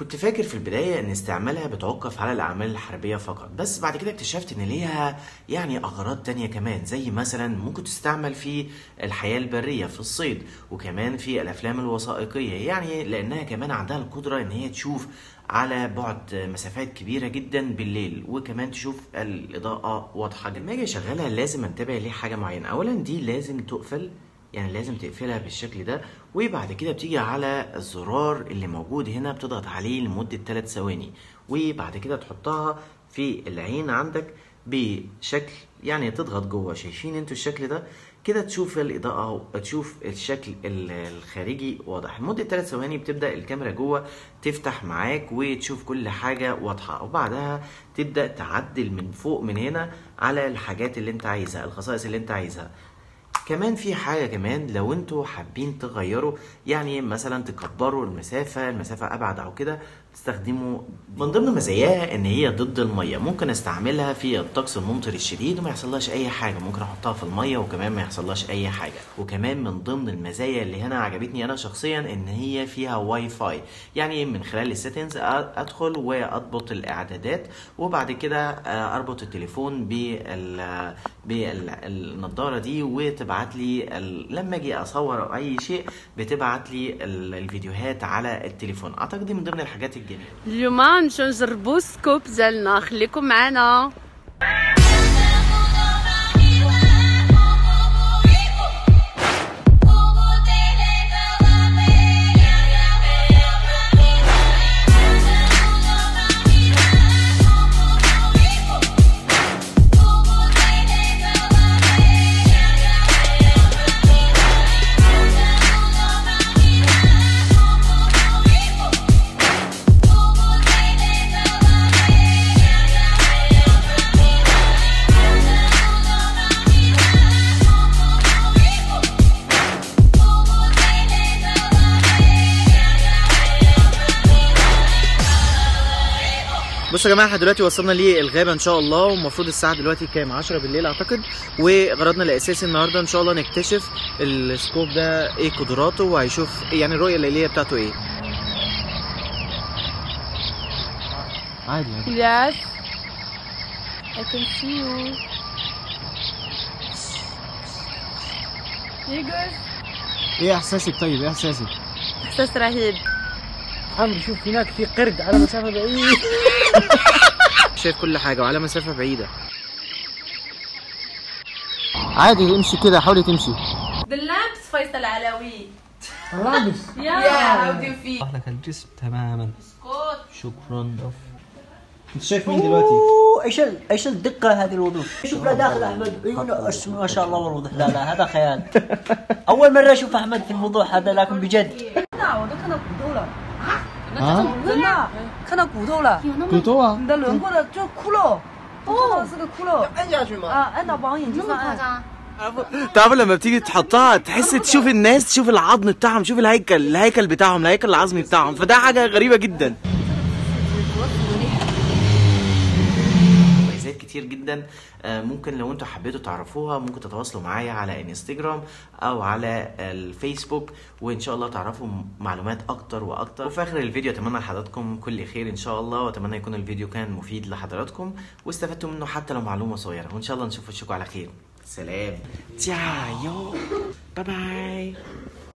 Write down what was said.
كنت فاكر في البداية إن استعمالها بتوقف على الأعمال الحربية فقط بس بعد كده اكتشفت إن ليها يعني أغراض تانية كمان زي مثلا ممكن تستعمل في الحياة البرية في الصيد وكمان في الأفلام الوثائقية يعني لأنها كمان عندها القدرة إن هي تشوف على بعد مسافات كبيرة جدا بالليل وكمان تشوف الإضاءة واضحة جدا لما أجي أشغلها لازم أنتبه لحاجة معينة أولا دي لازم تقفل يعني لازم تقفلها بالشكل ده وبعد كده بتيجي على الزرار اللي موجود هنا بتضغط عليه لمدة 3 ثواني وبعد كده تحطها في العين عندك بشكل يعني تضغط جوه شايفين انتوا الشكل ده كده تشوف الإضاءة تشوف الشكل ال- الخارجي واضح لمدة 3 ثواني بتبدأ الكاميرا جوه تفتح معاك وتشوف كل حاجة واضحة وبعدها تبدأ تعدل من فوق من هنا على الحاجات اللي انت عايزها الخصائص اللي انت عايزها كمان في حاجة كمان لو انتوا حابين تغيروا يعني مثلا تكبروا المسافة المسافة أبعد أو كده تستخدموا من ضمن مزاياها إن هي ضد المية ممكن استعملها في الطقس الممطر الشديد وما يحصلهاش أي حاجة ممكن أحطها في المية وكمان ما يحصلهاش أي حاجة وكمان من ضمن المزايا اللي هنا عجبتني أنا شخصيا إن هي فيها واي فاي يعني من خلال السيتنجز أدخل وأضبط الإعدادات وبعد كده آه، أربط التليفون بال بالنضاره دي وتبعت لي ال... لما اجي اصور او اي شيء بتبعت لي ال- الفيديوهات على التليفون اعتقد دي من ضمن الحاجات الجميله اليوم نمشيو نجربوا السكوب ديالنا خليكم معنا بصوا يا جماعه احنا دلوقتي وصلنا للغابه ان شاء الله والمفروض الساعه دلوقتي كام 10 بالليل اعتقد وغرضنا الاساسي النهارده ان شاء الله نكتشف السكوب ده ايه قدراته وهيشوف يعني الرؤيه الليليه بتاعته ايه عادي عادي Yes. I can see you. You good? ايه احساسك طيب ايه احساسك احساس رهيب عم شوف هناك في قرد على مسافه بعيده شايف كل حاجه وعلى مسافه بعيده عادي امشي كده حاولي تمشي The lamps فيصل علوي لابس Yeah, how do you feel? لك الجسم تماما شكرا انت شايف مين دلوقتي اوه ايش ال... ايش الدقه هذه الوضوح شوف لا داخل احمد عيونه أش- ما شاء الله والوضوح لا لا هذا خيال اول مره اشوف احمد في الوضوح هذا لكن بجد 我都看到骨头了， ها 真的看到骨头了， كنتوا 你的轮廓的就骷髅，哦，是个骷髅，按下去吗？啊，按到往眼睛上按。 تعرفوا لما بتيجي تحطها تحس تشوف الناس تشوف العظم بتاعهم تشوف الهيكل الهيكل بتاعهم الهيكل العظمي بتاعهم فده حاجه غريبه جدا مميزات كتير جدا آه، ممكن لو انتوا حبيتوا تعرفوها ممكن تتواصلوا معايا على انستجرام او على الفيسبوك وان شاء الله تعرفوا معلومات اكتر واكتر وفي اخر الفيديو اتمنى لحضراتكم كل خير ان شاء الله واتمنى يكون الفيديو كان مفيد لحضراتكم واستفدتوا منه حتى لو معلومه صغيره وان شاء الله نشوف وشكم على خير سلام 加油拜拜